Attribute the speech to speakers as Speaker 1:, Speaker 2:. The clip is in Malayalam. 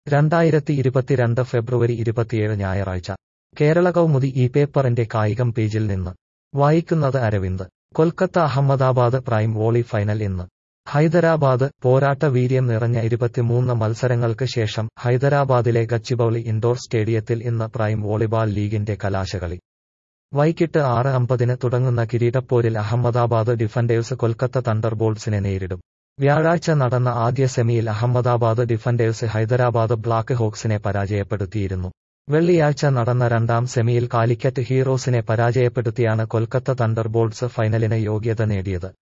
Speaker 1: രണ്ടായിരത്തി ഇരുപത്തിരണ്ട് ഫെബ്രുവരി ഇരുപത്തിയേഴ് ഞായറാഴ്ച കേരള കൗമുദി ഈ പേപ്പറിന്റെ കായികം പേജിൽ നിന്ന് വായിക്കുന്നത് Aravind Kolkata Ahmedabad prime volley final ഇന്ന് ഹൈദരാബാദ് പോരാട്ട വീര്യം നിറഞ്ഞ ഇരുപത്തിമൂന്ന് മത്സരങ്ങൾക്ക് ശേഷം ഹൈദരാബാദിലെ ഗച്ചിബൌളി ഇൻഡോർ സ്റ്റേഡിയത്തിൽ ഇന്ന് പ്രൈം വോളിബാൾ ലീഗിന്റെ കലാശകളി വൈകിട്ട് ആറ് അമ്പതിന് തുടങ്ങുന്ന കിരീടപ്പോരിൽ അഹമ്മദാബാദ് ഡിഫൻഡേഴ്സ് കൊൽക്കത്ത തണ്ടർബോൾട്സിനെ നേരിടും വ്യാഴാഴ്ച നടന്ന ആദ്യ സെമിയിൽ അഹമ്മദാബാദ് ഡിഫൻഡേഴ്സ് ഹൈദരാബാദ് ബ്ലാക്ക് ഹോക്സിനെ പരാജയപ്പെടുത്തിയിരുന്നു വെള്ളിയാഴ്ച നടന്ന രണ്ടാം സെമിയിൽ കാലിക്കറ്റ് ഹീറോസിനെ പരാജയപ്പെടുത്തിയാണ് കൊൽക്കത്ത തണ്ടർബോൾട്സ് ഫൈനലിന് യോഗ്യത നേടിയത്